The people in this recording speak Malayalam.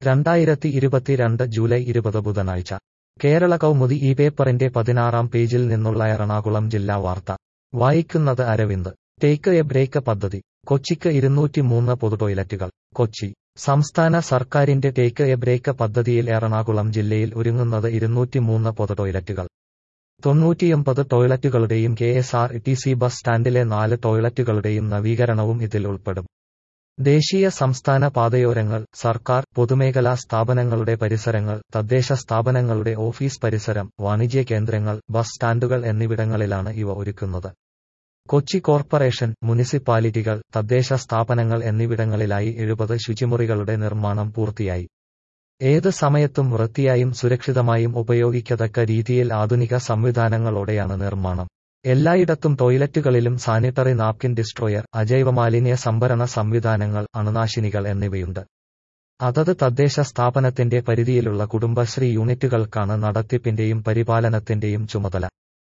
രണ്ടായിരത്തി ഇരുപത്തിരണ്ട് ജൂലൈ ഇരുപത് ബുധനാഴ്ച കേരള കൗമുദി ഈ പേപ്പറിന്റെ പതിനാറാം പേജിൽ നിന്നുള്ള എറണാകുളം ജില്ലാ വാർത്ത വായിക്കുന്നത് അരവിന്ദ് ടേക്ക് എ ബ്രേക്ക് പദ്ധതി കൊച്ചിക്ക് ഇരുന്നൂറ്റിമൂന്ന് പൊതു ടോയ്ലറ്റുകൾ കൊച്ചി സംസ്ഥാന സർക്കാരിന്റെ ടേക്ക് എ ബ്രേക്ക് പദ്ധതിയിൽ എറണാകുളം ജില്ലയിൽ ഒരുങ്ങുന്നത് ഇരുന്നൂറ്റിമൂന്ന് പൊതു ടോയ്ലറ്റുകൾ തൊണ്ണൂറ്റിയൊമ്പത് ടോയ്ലറ്റുകളുടെയും K S R T C bus സ്റ്റാൻഡിലെ നാല് ടോയ്ലറ്റുകളുടെയും നവീകരണവും ഇതിൽ ഉൾപ്പെടും ദേശീയ സംസ്ഥാന പാതയോരങ്ങൾ സർക്കാർ പൊതുമേഖലാ സ്ഥാപനങ്ങളുടെ പരിസരങ്ങൾ തദ്ദേശ സ്ഥാപനങ്ങളുടെ ഓഫീസ് പരിസരം വാണിജ്യ കേന്ദ്രങ്ങൾ ബസ് സ്റ്റാൻഡുകൾ എന്നിവിടങ്ങളിലാണ് ഇവ ഒരുക്കുന്നത് കൊച്ചി കോർപ്പറേഷൻ മുനിസിപ്പാലിറ്റികൾ തദ്ദേശ സ്ഥാപനങ്ങൾ എന്നിവിടങ്ങളിലായി എഴുപത് ശുചിമുറികളുടെ നിർമ്മാണം പൂർത്തിയായി ഏത് സമയത്തും വൃത്തിയായും സുരക്ഷിതമായും ഉപയോഗിക്കത്തക്ക രീതിയിൽ ആധുനിക സംവിധാനങ്ങളോടെയാണ് നിർമ്മാണം എല്ലായിടത്തും ടോയ്ലറ്റുകളിലും സാനിറ്ററി നാപ്കിൻ ഡിസ്ട്രോയർ അജൈവ മാലിന്യ സംഭരണ സംവിധാനങ്ങൾ അണുനാശിനികൾ എന്നിവയുണ്ട് അതത് തദ്ദേശ സ്ഥാപനത്തിന്റെ പരിധിയിലുള്ള കുടുംബശ്രീ യൂണിറ്റുകൾക്കാണ് നടത്തിപ്പിന്റെയും പരിപാലനത്തിന്റെയും ചുമതല